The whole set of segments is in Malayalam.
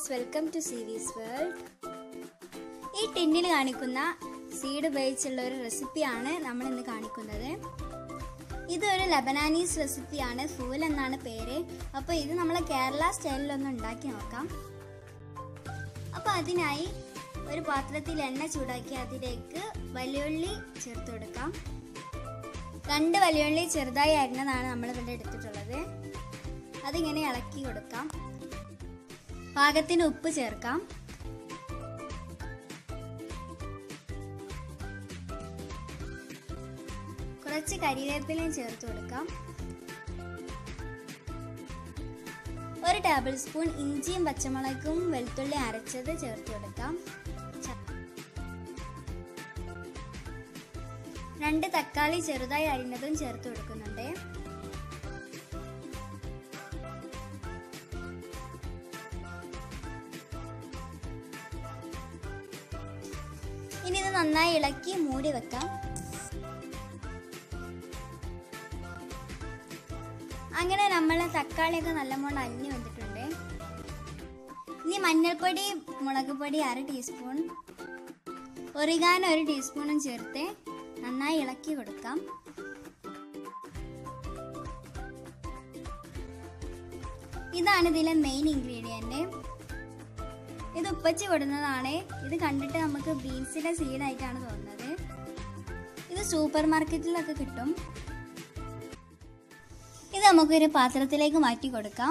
friends welcome to series world ഈ ടിന്നിൽ കാണിക്കുന്ന സീഡ് ഉപയോഗിച്ചുള്ള ഒരു റെസിപ്പിയാണ് നമ്മൾ ഇന്ന് കാണിക്കുന്നത് ഇതൊരു ലബനാനീസ് റെസിപ്പിയാണ് ഫൂൽ എന്നാണ് പേര് അപ്പോൾ ഇത് നമ്മൾ കേരള സ്റ്റൈലിലൊന്ന് ഉണ്ടാക്കി നോക്കാം അപ്പോൾ അതിനായി ഒരു പാത്രത്തിൽ എണ്ണ ചൂടാക്കി അതിലേക്ക് വലിയുള്ളി ചേർത്ത് കൊടുക്കാം രണ്ട് വലിയുള്ളി ചെറുതായി അരിഞ്ഞതാണ് നമ്മൾ ഇവിടെ എടുത്തിട്ടുള്ളത് അതിങ്ങനെ ഇളക്കി കൊടുക്കാം പാകത്തിന് ഉപ്പ് ചേർക്കാം കുറച്ച് കരിവേപ്പിലയും ചേർത്ത് കൊടുക്കാം ഒരു ടേബിൾ സ്പൂൺ ഇഞ്ചിയും പച്ചമുളകും വെളുത്തുള്ളി അരച്ചത് ചേർത്ത് കൊടുക്കാം ച- രണ്ട് തക്കാളി ചെറുതായി അരിഞ്ഞതും ചേർത്ത് കൊടുക്കുന്നുണ്ട് ഇനി ഇത് നന്നായി ഇളക്കി മൂടി വെക്കാം അങ്ങനെ നമ്മൾ തക്കാളിയൊക്കെ നല്ലപോലെ അരിഞ്ഞു വന്നിട്ടുണ്ട് ഇനി മഞ്ഞൾപ്പൊടി മുളക് പൊടി അര ടീസ്പൂൺ ഒറിഗാനോ ഒരു ടീസ്പൂണും ചേർത്ത് നന്നായി ഇളക്കി കൊടുക്കാം ഇതാണ് ഇതിലെ മെയിൻ ഇൻഗ്രീഡിയൻറ്റ് ഇത് ഉപ്പച്ചി വിടുന്നതാണ് ഇത് കണ്ടിട്ട് നമുക്ക് ബീൻസിന്റെ സീഡായിട്ടാണ് തോന്നുന്നത് ഇത് സൂപ്പർ മാർക്കറ്റിലൊക്കെ കിട്ടും ഇത് നമുക്കൊരു പാത്രത്തിലേക്ക് മാറ്റി കൊടുക്കാം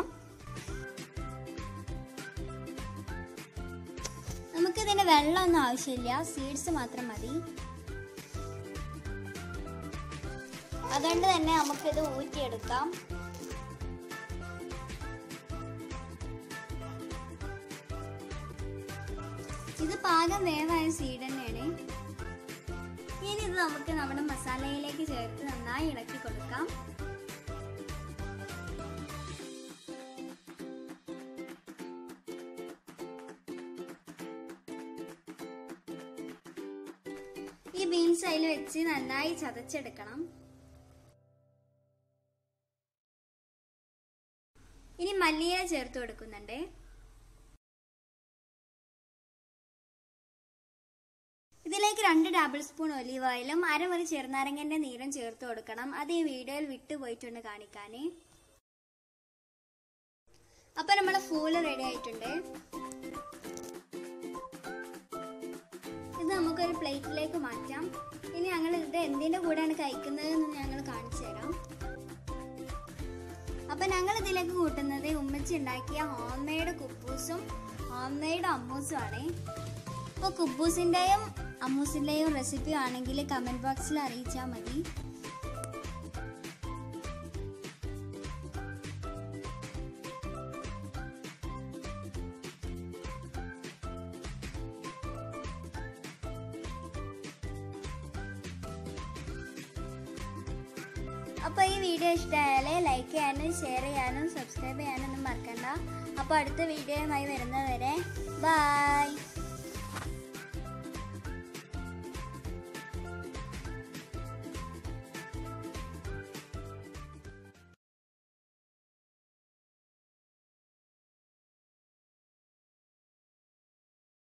നമുക്കിതിന് വെള്ളമൊന്നും ആവശ്യമില്ല സീഡ്സ് മാത്രം മതി അതുകൊണ്ട് തന്നെ നമുക്കിത് ഊറ്റിയെടുക്കാം ഇത് പാകം വേവായ സീഡ് തന്നെയാണ് ഇനി ഇത് നമുക്ക് നമ്മുടെ മസാലയിലേക്ക് ചേർത്ത് നന്നായി ഇളക്കി കൊടുക്കാം ഈ ബീൻസ് അതിൽ വെച്ച് നന്നായി ചതച്ചെടുക്കണം ഇനി മല്ലിയില ചേർത്ത് കൊടുക്കുന്നുണ്ട് ഇതിലേക്ക് രണ്ട് ടേബിൾ സ്പൂൺ ഒലീവ് ഓയിലും അരമുറി ചെറുനാരങ്ങന്റെ നീരും ചേർത്ത് കൊടുക്കണം അത് ഈ വീഡിയോയിൽ വിട്ടുപോയിട്ടുണ്ട് കാണിക്കാന് അപ്പൊ നമ്മളെ ഫൂല് റെഡി ആയിട്ടുണ്ട് ഇത് നമുക്കൊരു പ്ലേറ്റിലേക്ക് മാറ്റാം ഇനി ഞങ്ങൾ ഇത് എന്തിന്റെ കൂടെയാണ് കഴിക്കുന്നത് എന്ന് ഞങ്ങൾ കാണിച്ചു തരാം അപ്പൊ ഞങ്ങൾ ഇതിലേക്ക് കൂട്ടുന്നത് ഉമ്മച്ചി ഉണ്ടാക്കിയ ഹോം മെയ്ഡ് കുപ്പൂസും ഹോം മെയ്ഡ് അമ്മൂസും ആണ് അപ്പോൾ കുബൂസിൻ്റെയും അമ്മൂസിൻ്റെയും റെസിപ്പി ആണെങ്കിൽ കമൻറ്റ് ബോക്സിൽ അറിയിച്ചാൽ മതി അപ്പോൾ ഈ വീഡിയോ ഇഷ്ടമായാൽ ലൈക്ക് ചെയ്യാനും ഷെയർ ചെയ്യാനും സബ്സ്ക്രൈബ് ചെയ്യാനൊന്നും മറക്കണ്ട അപ്പോൾ അടുത്ത വീഡിയോയുമായി വരുന്നവരെ ബായ്